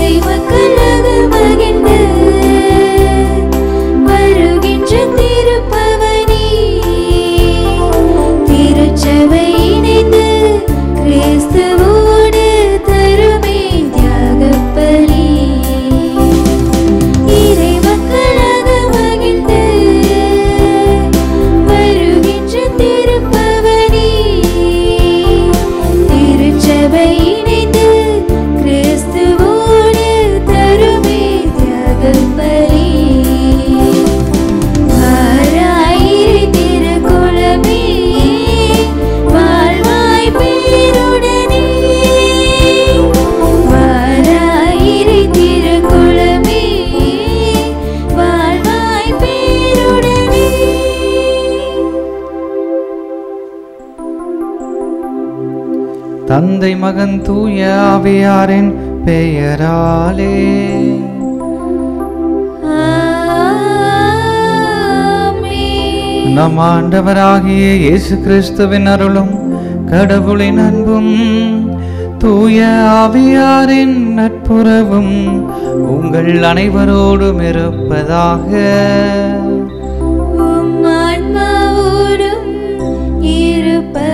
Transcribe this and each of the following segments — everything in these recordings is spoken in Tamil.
இறை மக்களாக மகிழ்ந்து வருகின்ற திருப்பவனி திருச்சபை இணைந்து கிறிஸ்துவோடு தருமே தியாகப்பலி இறை மக்களாக மகிழ்ந்து வருகின்ற திருப்பவனி திருச்சபை இணைந்து கிறிஸ்துவோடு தருமே தியாகப்பலி வாராயிரை திருக்குளமே வாழ்வாய் பேருடனே வாராயிரை திருக்குளமே வாழ்வாய் பேருடனே தந்தை மகன் தூய ஆவியாரின் பெயராலே ஆமென். நம் ஆண்டவராகிய இயேசு கிறிஸ்துவின் அருளும் கடவுளின் அன்பும் தூய ஆவியாரின் நட்புறவும் உங்கள் அனைவரோடும் இருப்பதாக உம் ஆன்மாவோடும் இருப்பதாக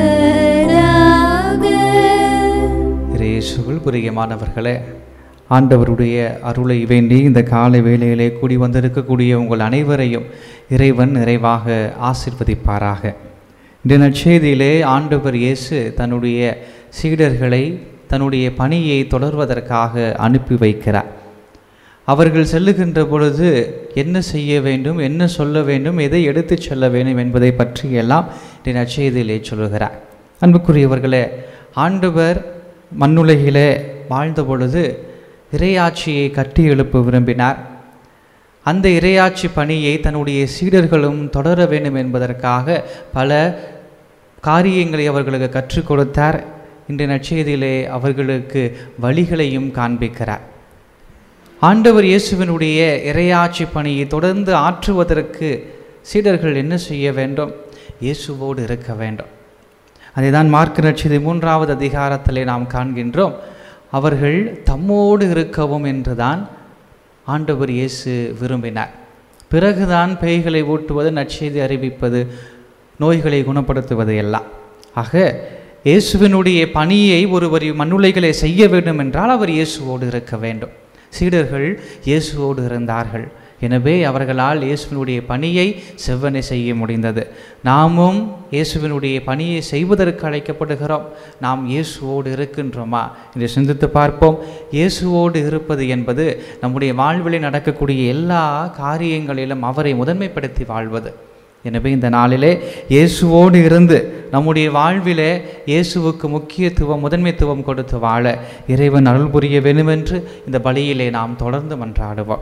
இயேசுவில் பிரியமானவர்களே ஆண்டவருடைய அருளை வேண்டி இந்த காலை வேளையிலே கூடி வந்திருக்கக்கூடிய உங்கள் அனைவரையும் இறைவன் நிறைவாக ஆசிர்வதிப்பாராக இந்த நற்செய்தியிலே ஆண்டவர் இயேசு தன்னுடைய சீடர்களை தன்னுடைய பணியை தொடர்வதற்காக அனுப்பி வைக்கிறார் அவர்கள் செல்லுகின்ற பொழுது என்ன செய்ய வேண்டும் என்ன சொல்ல வேண்டும் எதை எடுத்துச் செல்ல வேண்டும் என்பதை பற்றி எல்லாம் இந்த நற்செய்தியிலே சொல்லுகிறார் அன்புக்குரியவர்களே ஆண்டவர் மண்ணுலகிலே வாழ்ந்த பொழுது இறையாட்சியை கட்டி எழுப்ப விரும்பினார் அந்த இறையாட்சி பணியை தன்னுடைய சீடர்களும் தொடர வேண்டும் என்பதற்காக பல காரியங்களை அவர்களுக்கு கற்றுக் கொடுத்தார் இன்றைய நற்செய்தியிலே அவர்களுக்கு வழிகளையும் காண்பிக்கிறார் ஆண்டவர் இயேசுவினுடைய இறையாட்சி பணியை தொடர்ந்து ஆற்றுவதற்கு சீடர்கள் என்ன செய்ய வேண்டும் இயேசுவோடு இருக்க வேண்டும் அதைதான் மார்க் நட்சதி மூன்றாவது அதிகாரத்திலே நாம் காண்கின்றோம் அவர்கள் தம்மோடு இருக்கவும் என்றுதான் ஆண்டவர் இயேசு விரும்பினார் பிறகுதான் பேய்களை ஊட்டுவது நற்செய்தி அறிவிப்பது நோய்களை குணப்படுத்துவது எல்லாம் ஆக இயேசுவினுடைய பணியை ஒருவர் மண்ணுலைகளை செய்ய வேண்டும் என்றால் அவர் இயேசுவோடு இருக்க வேண்டும் சீடர்கள் இயேசுவோடு இருந்தார்கள் எனவே அவர்களால் இயேசுவினுடைய பணியை செவ்வனை செய்ய முடிந்தது நாமும் இயேசுவினுடைய பணியை செய்வதற்கு அழைக்கப்படுகிறோம் நாம் இயேசுவோடு இருக்கின்றோமா என்று சிந்தித்து பார்ப்போம் இயேசுவோடு இருப்பது என்பது நம்முடைய வாழ்விலே நடக்கக்கூடிய எல்லா காரியங்களிலும் அவரை முதன்மைப்படுத்தி வாழ்வது எனவே இந்த நாளிலே இயேசுவோடு இருந்து நம்முடைய வாழ்விலே இயேசுவுக்கு முக்கியத்துவம் முதன்மைத்துவம் கொடுத்து வாழ இறைவன் அருள் புரிய வேண்டுமென்று இந்த பலியிலே நாம் தொடர்ந்து மன்றாடுவோம்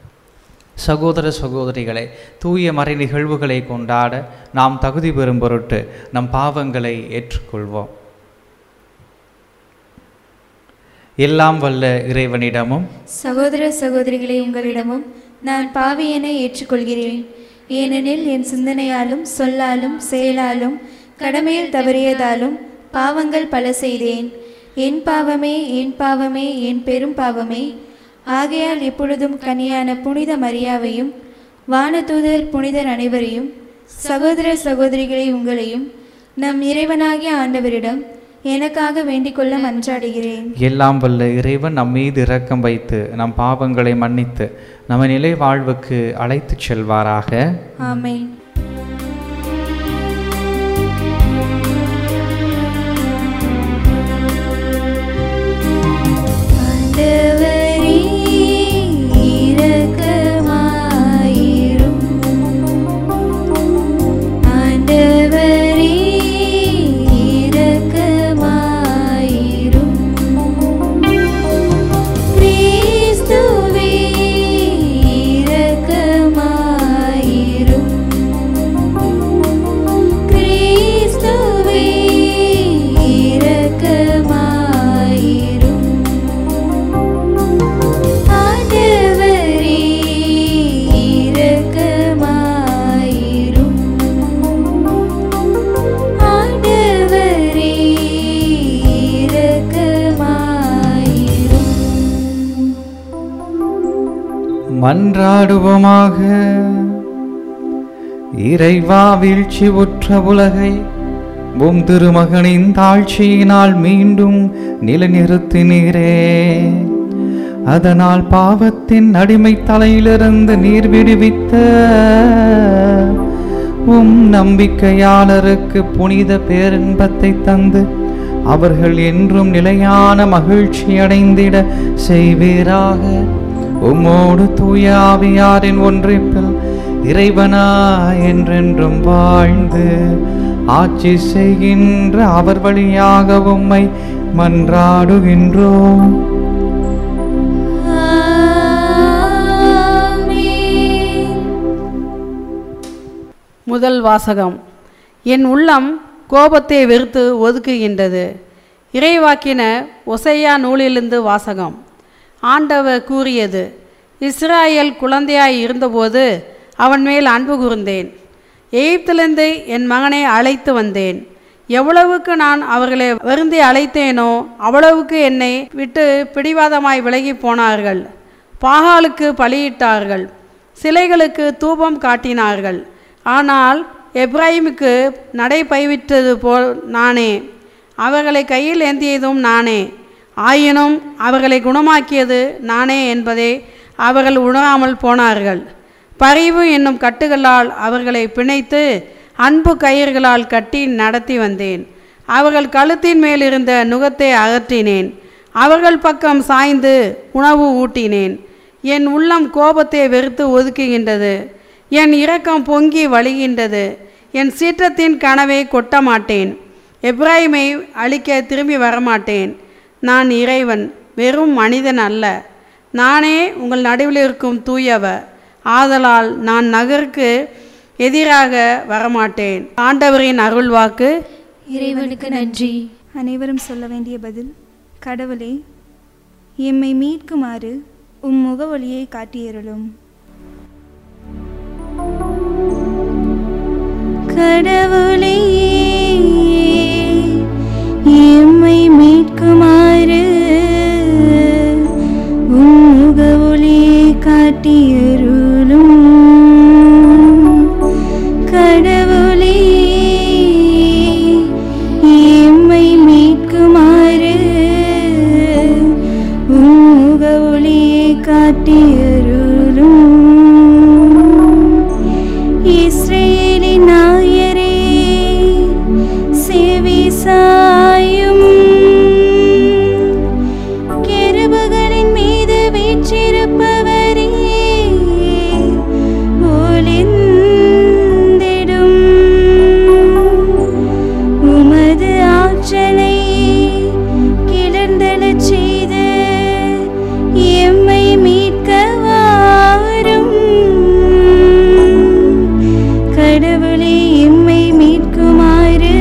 சகோதர சகோதரிகளை தூய மறை நிகழ்வுகளை கொண்டாட நாம் தகுதி பெறும் பொருட்டு நம் பாவங்களை ஏற்றுக்கொள்வோம் எல்லாம் வல்ல இறைவனிடமும் சகோதர சகோதரிகளே உங்களிடமும் நான் பாவியனை ஏற்றுக்கொள்கிறேன் ஏனெனில் என் சிந்தனையாலும் சொல்லாலும் செயலாலும் கடமையில் தவறியதாலும் பாவங்கள் பல செய்தேன் என் பாவமே என் பாவமே என் பெரும் பாவமே ஆகையால் எப்பொழுதும் கனியான புனித மரியாவையும் வானதூதர் புனிதர் அனைவரையும் சகோதர சகோதரிகளை உங்களையும் நம் இறைவனாகிய ஆண்டவரிடம் எனக்காக வேண்டிக்கொள்ள மன்றாடுகிறேன் எல்லாம் வல்ல இறைவன் நம் மீது இரக்கம் வைத்து நம் பாவங்களை மன்னித்து நம்ம நிலை வாழ்வுக்கு அழைத்துச் செல்வாராக ஆமென் ஆண்டவரே இரக்கமாயிரும் ஆண்டவரே இரக்கமாயிரும் கிறிஸ்துவே இரக்கமாயிரும் மன்றாடுவோமாக இறைவா வீழ்ச்சி உற்ற உலகை உம் திருமகனின் தாழ்ச்சியினால் மீண்டும் நிலைநிறுத்தினீரே அதனால் பாவத்தின் அடிமை தலையிலிருந்து நீர் விடுவித்த உம் நம்பிக்கையாளருக்கு புனித பேரின்பத்தை தந்து அவர்கள் என்றும் நிலையான மகிழ்ச்சி அடைந்திட செய்வீராக உம்மோடு தூய ஆவியாரின் ஒன்றிப்பில் இறைவனா என்றென்றும் வாழ்ந்து ஆட்சி செய்கின்ற அவர் வழியாக உம்மை மன்றாடுகின்றோம் ஆமென். முதல் வாசகம் என் உள்ளம் கோபத்தை வெறுத்து ஒதுக்குகின்றது இறைவாக்கின ஒசையா நூலிலிருந்து வாசகம் ஆண்டவர் கூறியது இஸ்ராயேல் குழந்தையாய் இருந்தபோது அவன் மேல் அன்பு கூர்ந்தேன் எகிப்திலிருந்து என் மகனை அழைத்து வந்தேன் எவ்வளவுக்கு நான் அவர்களை வருந்தி அழைத்தேனோ அவ்வளவுக்கு என்னை விட்டு பிடிவாதமாய் விலகி போனார்கள் பாகாலுக்கு பலியிட்டார்கள் சிலைகளுக்கு தூபம் காட்டினார்கள் ஆனால் எப்ராஹிமுக்கு நடை பயிவிட்டது போல் நானே அவர்களை கையில் ஏந்தியதும் நானே ஆயினும் அவர்களை குணமாக்கியது நானே என்பதை அவர்கள் உணராமல் போனார்கள் பரிவு என்னும் கட்டுகளால் அவர்களை பிணைத்து அன்பு கயிறுகளால் கட்டி நடத்தி வந்தேன் அவர்கள் கழுத்தின் மேல் இருந்த நுகத்தை அகற்றினேன் அவர்கள் பக்கம் சாய்ந்து உணவு ஊட்டினேன் என் உள்ளம் கோபத்தை வெறுத்து ஒதுக்குகின்றது என் இரக்கம் பொங்கி வழிகின்றது என் சீற்றத்தின் கனவை கொட்ட மாட்டேன் எப்ராஹிமை அழிக்க திரும்பி வரமாட்டேன் நான் இறைவன் வெறும் மனிதன் அல்ல நானே உங்கள் நடுவில் இருக்கும் தூயவர் ஆதலால் நான் நகருக்கு எதிராக வரமாட்டேன் ஆண்டவரின் அருள்வாக்கு இறைவனுக்கு நன்றி அனைவரும் சொல்ல வேண்டிய பதில் கடவுளே எம்மை மீட்குமாறு உம் முகவொளியை காட்டியருளும் கடவுளே எம்மை மீட்குமாறு உம் முகவொளியை காட்டியருளும் கடவுளே எம்மை மீட்குமாறு உம் முகவொளியை காட்டியருளும் இஸ்ரேலின் நாயரே செவி சாயும் கெருபுகளின் மீது வீற்றிருப்பவரே ஒளிந்திடும் உமது ஆற்றலை கிளர்ந்தெழச் செய்து எம்மை மீட்க வாரும் கடவுளே எம்மை மீட்குமாறு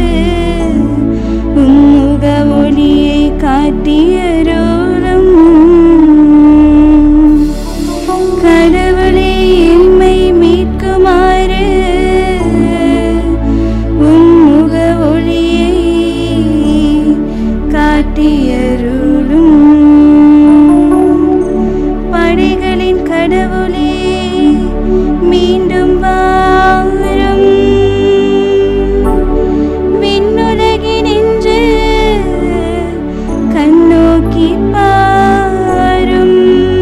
உம்முக ஒளியை காட்டியருளும் கடவுளே எம்மை மீட்குமாறு உம்முக ஒளியை காட்டியருளும் படைகளின் கடவுளே மீண்டும் வாரும் விண்ணுலகினின்று கண்ணோக்கி பாரும்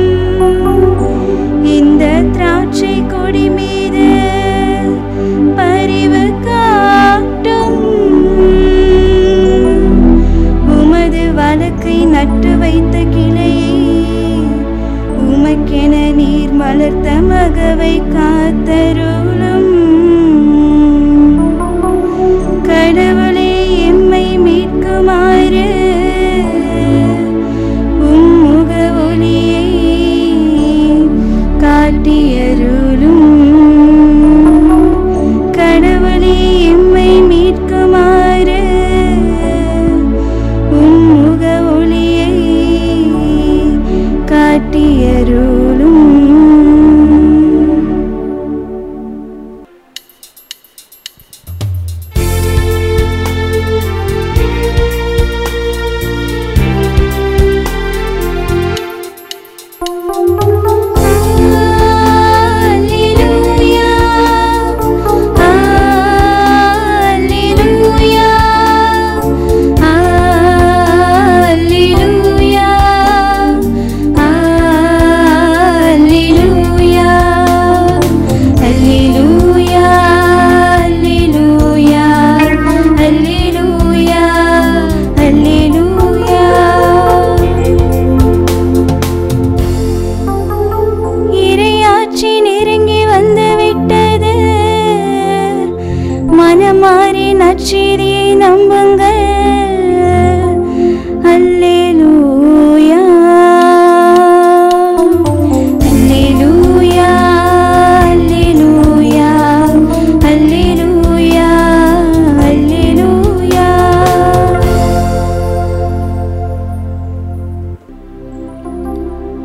இந்த திராட்சை கொடி மீது பரிவு காட்டும் உமது வழக்கை நட்டு வைத்த கிளையை உமக்கென நீர் மலர்த்த மகவை காத்தருளும் கடவுளே எம்மை மீட்குமாறு உம் முக ஒளியை காட்டியருளும் கடவுளே எம்மை மீட்குமாறு உம் முக ஒளியை காட்டியருளும்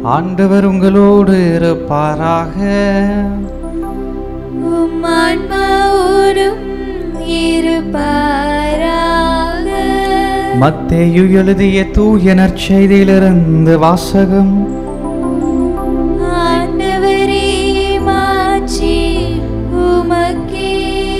ஆண்டவர் உங்களோடு இருப்பாராக உம் ஆன்மாவோடும் இருப்பாராக மத்தேயு எழுதிய தூய நற்செய்தியிலிருந்து வாசகம் ஆண்டவரே மாட்சி உமக்கே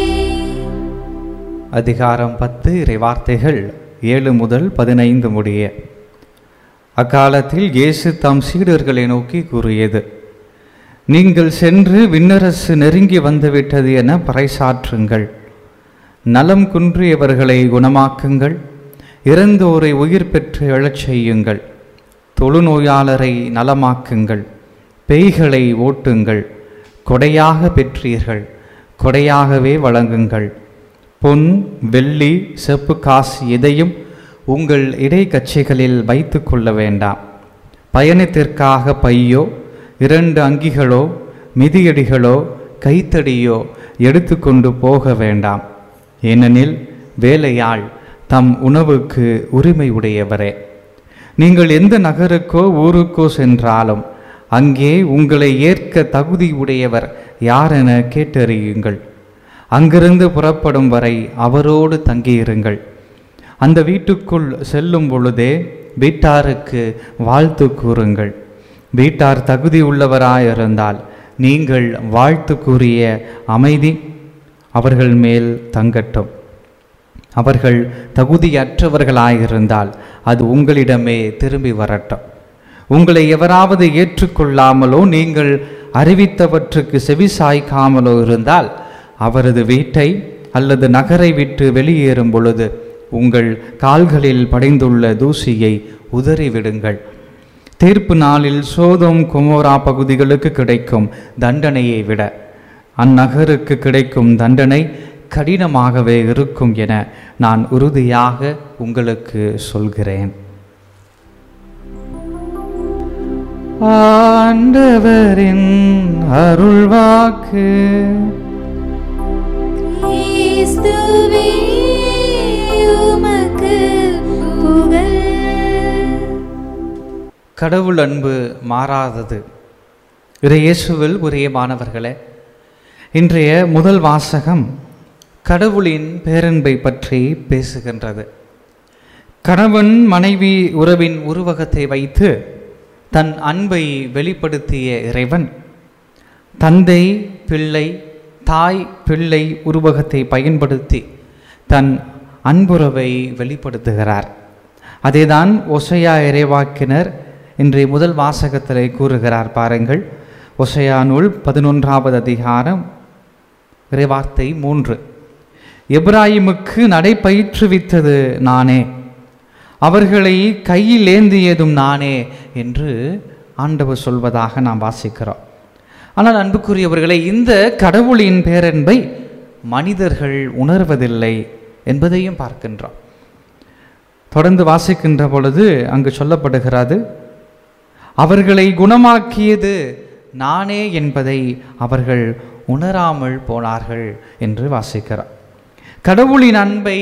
அதிகாரம் பத்து இறைவார்த்தைகள் ஏழு முதல் பதினைந்து முடிய அக்காலத்தில் இயேசு தம் சீடர்களை நோக்கி கூறியது நீங்கள் சென்று விண்ணரசு நெருங்கி வந்துவிட்டது என பறைசாற்றுங்கள் நலம் குன்றியவர்களை குணமாக்குங்கள் இறந்தோரை உயிர் பெற்று எழச் செய்யுங்கள் தொழுநோயாளரை நலமாக்குங்கள் பேய்களை ஓட்டுங்கள் கொடையாக பெற்றீர்கள் கொடையாகவே வழங்குங்கள் பொன் வெள்ளி செப்பு காசு எதையும் உங்கள் இடைக்கச்சைகளில் வைத்து கொள்ள வேண்டாம் பயணத்திற்காக பையோ இரண்டு அங்கிகளோ மிதியடிகளோ கைத்தடியோ எடுத்துக்கொண்டு போக வேண்டாம் ஏனெனில் வேலையாள் தம் உணவுக்கு உரிமை உடையவரே நீங்கள் எந்த நகருக்கோ ஊருக்கோ சென்றாலும் அங்கே உங்களை ஏற்க தகுதி உடையவர் யாரென கேட்டறியுங்கள் அங்கிருந்து புறப்படும் வரை அவரோடு தங்கியிருங்கள் அந்த வீட்டுக்குள் செல்லும் பொழுதே வீட்டாருக்கு வாழ்த்து கூறுங்கள் வீட்டார் தகுதி உள்ளவராயிருந்தால் நீங்கள் வாழ்த்து கூறிய அமைதி அவர்கள் மேல் தங்கட்டும் அவர்கள் தகுதியற்றவர்களாயிருந்தால் அது உங்களிடமே திரும்பி வரட்டும் உங்களை எவராவது ஏற்றுக்கொள்ளாமலோ நீங்கள் அறிவித்தவற்றுக்கு செவிசாய்க்காமலோ இருந்தால் அவரது வீட்டை அல்லது நகரை விட்டு வெளியேறும் பொழுது உங்கள் கால்களில் படைந்துள்ள தூசியை உதறிவிடுங்கள் தீர்ப்பு நாளில் சோதோம் குமோரா பகுதிகளுக்கு கிடைக்கும் தண்டனையை விட அந்நகருக்கு கிடைக்கும் தண்டனை கடினமாகவே இருக்கும் என நான் உறுதியாக உங்களுக்கு சொல்கிறேன் ஆண்டவரின் அருள்வாக்கு கிறிஸ்துவே உமக்கு புகழ் கடவுள் அன்பு மாறாதது இறையேசுவில் உரியமானவர்களே இன்றைய முதல் வாசகம் கடவுளின் பேரன்பை பற்றி பேசுகின்றது கணவன் மனைவி உறவின் உருவகத்தை வைத்து தன் அன்பை வெளிப்படுத்திய இறைவன் தந்தை பிள்ளை தாய் பிள்ளை உருவகத்தை பயன்படுத்தி தன் அன்புறவை வெளிப்படுத்துகிறார் அதேதான் ஒசையா இறைவாக்கினர் இன்றைய முதல் வாசகத்திலே கூறுகிறார் பாருங்கள் ஒசையா நூல் பதினொன்றாவது அதிகாரம் இறைவார்த்தை மூன்று எப்ராயிமுக்கு நடைபயிற்றுவித்தது நானே அவர்களை கையில் ஏந்தியதும் நானே என்று ஆண்டவர் சொல்வதாக நாம் வாசிக்கிறோம் ஆனால் அன்புக்குரியவர்களை இந்த கடவுளின் பேரன்பை மனிதர்கள் உணர்வதில்லை என்பதையும் பார்க்கின்றோம் தொடர்ந்து வாசிக்கின்ற பொழுது அங்கு சொல்லப்படுகிறது அவர்களை குணமாக்கியது நானே என்பதை அவர்கள் உணராமல் போனார்கள் என்று வாசிக்கிறோம் கடவுளின் அன்பை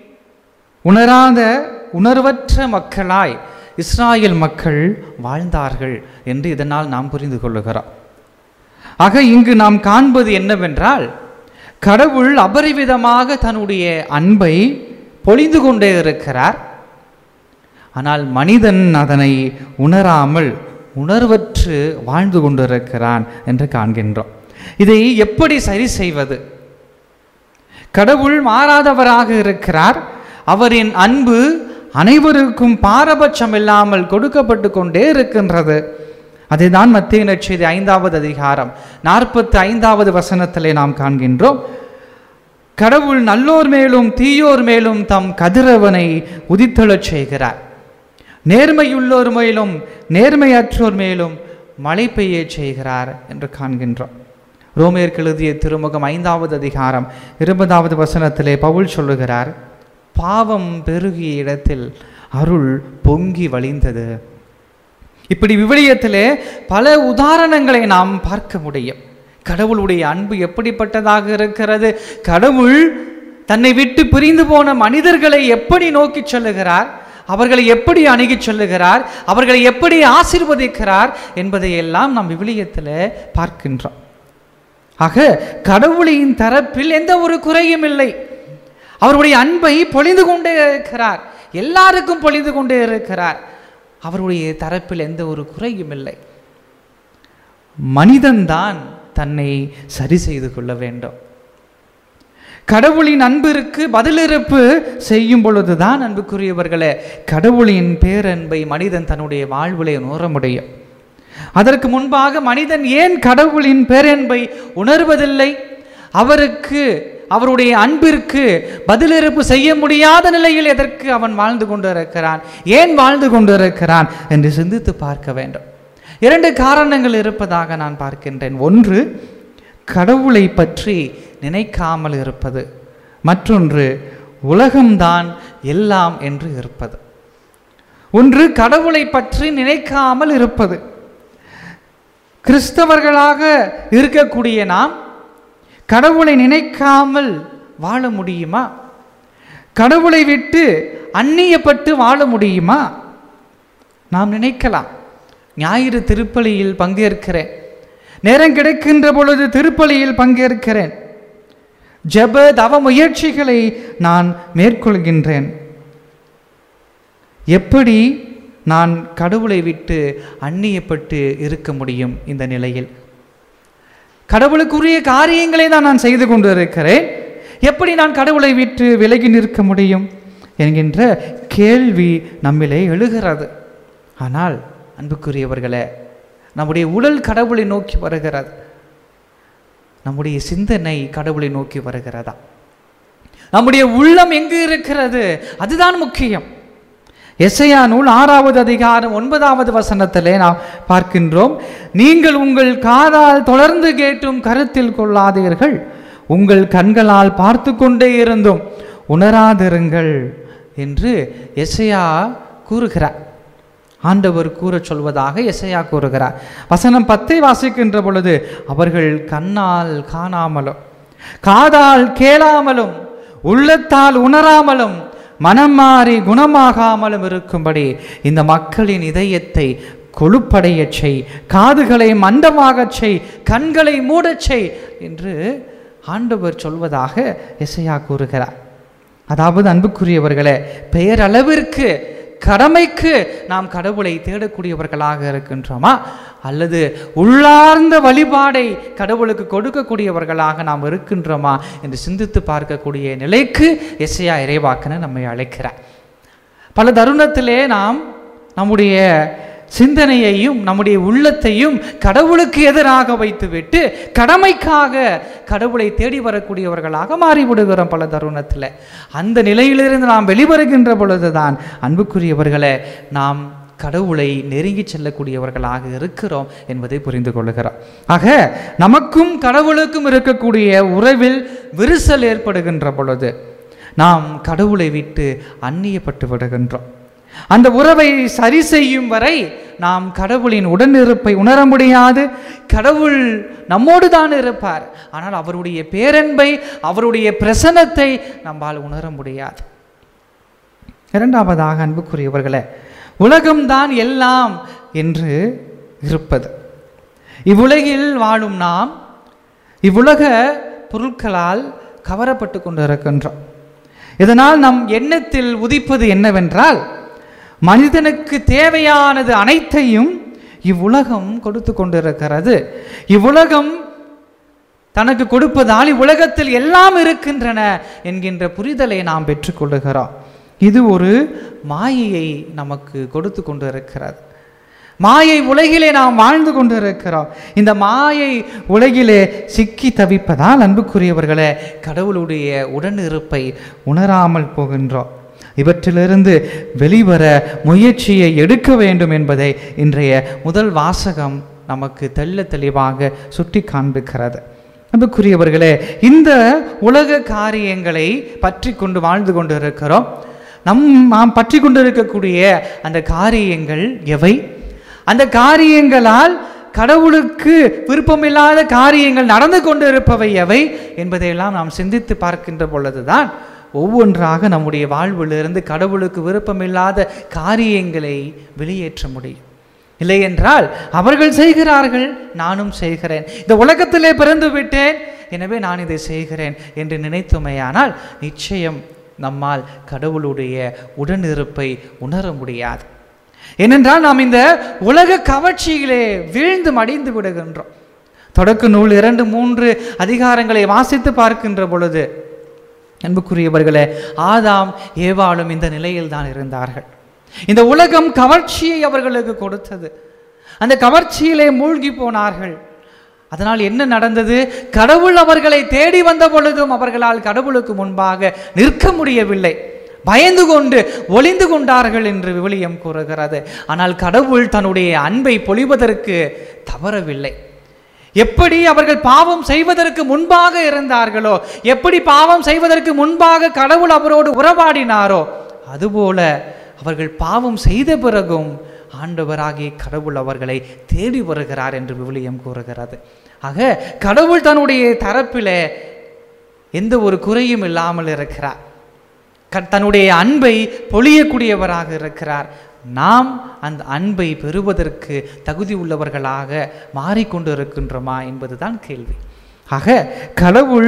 உணராத உணர்வற்ற மக்களாய் இஸ்ராயேல் மக்கள் வாழ்ந்தார்கள் என்று இதனால் நாம் புரிந்து கொள்ளுகிறோம் ஆக இங்கு நாம் காண்பது என்னவென்றால் கடவுள் அபரிவிதமாக தன்னுடைய அன்பை பொழிந்து கொண்டே இருக்கிறார் ஆனால் மனிதன் அதனை உணராமல் உணர்வற்று வாழ்ந்து கொண்டிருக்கிறான் என்று காண்கின்றோம் இதை எப்படி சரி செய்வது கடவுள் மாறாதவராக இருக்கிறார் அவரின் அன்பு அனைவருக்கும் பாரபட்சம் இல்லாமல் கொடுக்கப்பட்டு கொண்டே இருக்கின்றது அதைதான் மத்திய நற்செய்தி ஐந்தாவது அதிகாரம் நாற்பத்தி ஐந்தாவது வசனத்திலே நாம் காண்கின்றோம் கடவுள் நல்லோர் மேலும் தீயோர் மேலும் தம் கதிரவனை உதித்தெழச் செய்கிறார் நேர்மையுள்ளோர் மேலும் நேர்மையற்றோர் மேலும் மழை பெய்யச் செய்கிறார் என்று காண்கின்றோம் ரோமேற்கு எழுதிய திருமுகம் ஐந்தாவது அதிகாரம் இருபதாவது வசனத்திலே பவுல் சொல்லுகிறார் பாவம் பெருகிய இடத்தில் அருள் பொங்கி வழிந்தது இப்படி விவிலியத்திலே பல உதாரணங்களை நாம் பார்க்க முடியும் கடவுளுடைய அன்பு எப்படிப்பட்டதாக இருக்கிறது கடவுள் தன்னை விட்டு பிரிந்து போன மனிதர்களை எப்படி நோக்கி சொல்லுகிறார் அவர்களை எப்படி அணுகிச் செல்லுகிறார் அவர்களை எப்படி ஆசீர்வதிக்கிறார் என்பதை எல்லாம் நாம் விவிலியத்தில் பார்க்கின்றோம் ஆக கடவுளின் தரப்பில் எந்த ஒரு குறையும் இல்லை அவருடைய அன்பை பொழிந்து கொண்டே இருக்கிறார் எல்லாருக்கும் பொழிந்து கொண்டே இருக்கிறார் அவருடைய தரப்பில் எந்த ஒரு குறையும் இல்லை மனிதன்தான் தன்னை சரி செய்து கொள்ள வேண்டும் கடவுளின் அன்பிற்கு பதிலிருப்பு செய்யும் பொழுதுதான் அன்புக்குரியவர்களே கடவுளின் பேரன்பை மனிதன் தன்னுடைய வாழ்விலே உணர முடியும் அதற்கு முன்பாக மனிதன் ஏன் கடவுளின் பேரன்பை உணர்வதில்லை அவருக்கு அவருடைய அன்பிற்கு பதிலிருப்பு செய்ய முடியாத நிலையில் எதற்கு அவன் வாழ்ந்து கொண்டிருக்கிறான் ஏன் வாழ்ந்து கொண்டிருக்கிறான் என்று சிந்தித்து பார்க்க வேண்டும் இரண்டு காரணங்கள் இருப்பதாக நான் பார்க்கின்றேன் ஒன்று கடவுளை பற்றி நினைக்காமல் இருப்பது மற்றொன்று உலகம்தான் எல்லாம் என்று இருப்பது ஒன்று கடவுளை பற்றி நினைக்காமல் இருப்பது கிறிஸ்தவர்களாக இருக்கக்கூடிய நாம் கடவுளை நினைக்காமல் வாழ முடியுமா கடவுளை விட்டு அந்நியப்பட்டு வாழ முடியுமா நாம் நினைக்கலாம் ஞாயிறு திருப்பலியில் பங்கேற்கிறேன் நேரம் கிடைக்கின்ற பொழுது திருப்பலியில் பங்கேற்கிறேன் ஜெப தவ முயற்சிகளை நான் மேற்கொள்கின்றேன் எப்படி நான் கடவுளை விட்டு அந்நியப்பட்டு இருக்க முடியும் இந்த நிலையில் கடவுளுக்குரிய காரியங்களை தான் நான் செய்து கொண்டு இருக்கிறேன் எப்படி நான் கடவுளை விட்டு விலகி நிற்க முடியும் என்கின்ற கேள்வி நம்மிலே எழுகிறது ஆனால் அன்புக்குரியவர்களே நம்முடைய உடல் கடவுளை நோக்கி வருகிறது நம்முடைய சிந்தனை கடவுளை நோக்கி வருகிறதா நம்முடைய உள்ளம் எங்கு இருக்கிறது அதுதான் முக்கியம் எஸ்ஐயா நூல் ஆறாவது அதிகாரம் ஒன்பதாவது வசனத்திலே நாம் பார்க்கின்றோம் நீங்கள் உங்கள் காதால் தொடர்ந்து கேட்டும் கருத்தில் கொள்ளாதீர்கள் உங்கள் கண்களால் பார்த்து கொண்டே இருந்தும் உணராதிருங்கள் என்று எஸ்ஐயா கூறுகிறார் ஆண்டவர் கூறச் சொல்வதாக எஸ்ஐயா கூறுகிறார் வசனம் பத்தை வாசிக்கின்ற பொழுது அவர்கள் கண்ணால் காணாமலும் காதால் கேளாமலும் உள்ளத்தால் உணராமலும் மனம் மாறி குணமாகாமலும் இருக்கும்படி இந்த மக்களின் இதயத்தை கொழுப்படையச் செய் காதுகளை மண்டமாகச் செய் கண்களை மூடச் செய் என்று ஆண்டவர் சொல்வதாக எஸ்ஐயா கூறுகிறார் அதாவது அன்புக்குரியவர்களே பெயரளவிற்கு கடமைக்கு நாம் கடவுளை தேடக்கூடியவர்களாக இருக்கின்றோமா அல்லது உள்ளார்ந்த வழிபாடை கடவுளுக்கு கொடுக்கக்கூடியவர்களாக நாம் இருக்கின்றோமா என்று சிந்தித்து பார்க்கக்கூடிய நிலைக்கு எஸ்ஐயா இறைவாக்கன நம்மை அழைக்கிறார் பல தருணத்திலே நாம் நம்முடைய சிந்தனையையும் நம்முடைய உள்ளத்தையும் கடவுளுக்கு எதிராக வைத்துவிட்டு கடமைக்காக கடவுளை தேடி வரக்கூடியவர்களாக மாறிவிடுகிறோம் பல தருணத்தில் அந்த நிலையிலிருந்து நாம் வெளிவருகின்ற பொழுதுதான் அன்புக்குரியவர்களே நாம் கடவுளை நெருங்கி செல்லக்கூடியவர்களாக இருக்கிறோம் என்பதை புரிந்து கொள்ளுகிறோம் ஆக நமக்கும் கடவுளுக்கும் இருக்கக்கூடிய உறவில் விரிசல் ஏற்படுகின்ற பொழுது நாம் கடவுளை விட்டு அந்நியப்பட்டு விடுகின்றோம் அந்த உறவை சரி செய்யும் வரை நாம் கடவுளின் உடனிருப்பை உணர முடியாது கடவுள் நம்மோடு தான் இருப்பார் ஆனால் அவருடைய பேரன்பை அவருடைய பிரசனத்தை நம்மால் உணர முடியாது இரண்டாவதாக அன்புக்குரியவர்களே உலகம்தான் எல்லாம் என்று இருப்பது இவ்வுலகில் வாழும் நாம் இவ்வுலக பொருட்களால் கவரப்பட்டு கொண்டிருக்கின்றோம் இதனால் நம் எண்ணத்தில் உதிப்பது என்னவென்றால் மனிதனுக்கு தேவையானது அனைத்தையும் இவ்வுலகம் கொடுத்து கொண்டிருக்கிறது இவ்வுலகம் தனக்கு கொடுப்பதால் இவ்வுலகத்தில் எல்லாம் இருக்கின்றன என்கின்ற புரிதலை நாம் பெற்றுக்கொள்ளுகிறோம் இது ஒரு மாயையை நமக்கு கொடுத்து கொண்டு இருக்கிறது மாயை உலகிலே நாம் வாழ்ந்து கொண்டிருக்கிறோம் இந்த மாயை உலகிலே சிக்கி தவிப்பதால் அன்புக்குரியவர்களே கடவுளுடைய உடனிருப்பை உணராமல் போகின்றோம் இவற்றிலிருந்து வெளிவர முயற்சியை எடுக்க வேண்டும் என்பதை இன்றைய முதல் வாசகம் நமக்கு தெள்ள தெளிவாக சுட்டி காண்பிக்கிறது அன்புக்குரியவர்களே இந்த உலக காரியங்களை பற்றி கொண்டு வாழ்ந்து கொண்டு இருக்கிறோம் நம் நாம் பற்றி கொண்டிருக்கக்கூடிய அந்த காரியங்கள் எவை அந்த காரியங்களால் கடவுளுக்கு விருப்பமில்லாத காரியங்கள் நடந்து கொண்டு இருப்பவை எவை என்பதையெல்லாம் நாம் சிந்தித்து பார்க்கின்ற பொழுதுதான் ஒவ்வொன்றாக நம்முடைய வாழ்விலிருந்து கடவுளுக்கு விருப்பமில்லாத காரியங்களை வெளியேற்ற முடியும் இல்லை என்றால் அவர்கள் செய்கிறார்கள் நானும் செய்கிறேன் இந்த உலகத்திலே பிறந்து விட்டேன் எனவே நான் இதை செய்கிறேன் என்று நினைத்துமையானால் நிச்சயம் நம்மால் கடவுளுடைய உடனிருப்பை உணர முடியாது ஏனென்றால் நாம் இந்த உலக கவர்ச்சியிலே வீழ்ந்து மடிந்து விடுகின்றோம் தொடக்க நூல் இரண்டு மூன்று அதிகாரங்களை வாசித்து பார்க்கின்ற பொழுது அன்புக்குரியவர்களே ஆதாம் ஏவாளும் இந்த நிலையில் தான் இருந்தார்கள் இந்த உலகம் கவர்ச்சியை அவர்களுக்கு கொடுத்தது அந்த கவர்ச்சியிலே மூழ்கி போனார்கள் அதனால் என்ன நடந்தது கடவுள் அவர்களை தேடி வந்த பொழுதும் அவர்களால் கடவுளுக்கு முன்பாக நிற்க முடியவில்லை பயந்து கொண்டு ஒளிந்து கொண்டார்கள் என்று விவிலியம் கூறுகிறது ஆனால் கடவுள் தன்னுடைய அன்பை பொழிவதற்கு தவறவில்லை எப்படி அவர்கள் பாவம் செய்வதற்கு முன்பாக இருந்தார்களோ எப்படி பாவம் செய்வதற்கு முன்பாக கடவுள் அவரோடு உறவாடினாரோ அதுபோல அவர்கள் பாவம் செய்த பிறகும் ஆண்டவராகிய கடவுள் அவர்களை தேடி வருகிறார் என்று விவிலியம் கூறுகிறது ஆக கடவுள் தன்னுடைய தரப்பிலே எந்த ஒரு குறையும் இல்லாமல் இருக்கிறார் க- தன்னுடைய அன்பை பொழியக்கூடியவராக இருக்கிறார் நாம் அந்த அன்பை பெறுவதற்கு தகுதி உள்ளவர்களாக மாறிக்கொண்டு இருக்கின்றோமா என்பதுதான் கேள்வி ஆக கடவுள்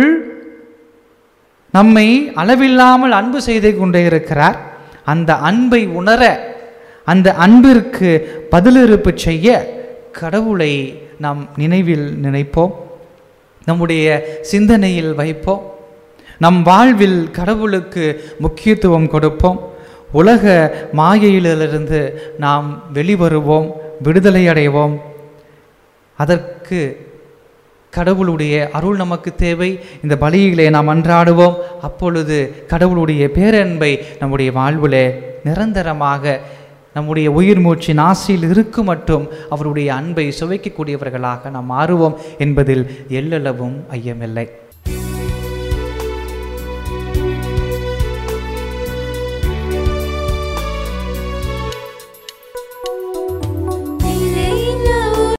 நம்மை அளவில்லாமல் அன்பு செய்து கொண்டே இருக்கிறார் அந்த அன்பை உணர அந்த அன்பிற்கு பதிலிருப்பு செய்ய கடவுளை நாம் நினைவில் நினைப்போம் நம்முடைய சிந்தனையில் வைப்போம் நம் வாழ்வில் கடவுளுக்கு முக்கியத்துவம் கொடுப்போம் உலக மாயையிலிருந்து நாம் வெளிவருவோம் விடுதலை அடைவோம் அதற்கு கடவுளுடைய அருள் நமக்கு தேவை இந்த பலியிலே நாம் அன்றாடுவோம் அப்பொழுது கடவுளுடைய பேரன்பை நம்முடைய வாழ்விலே நிரந்தரமாக நம்முடைய உயிர் மூச்சின் ஆசையில் இருக்கும் மட்டும் அவருடைய அன்பை சுவைக்கக்கூடியவர்களாக நாம் மாறுவோம் என்பதில் எல்லளவும் ஐயமில்லை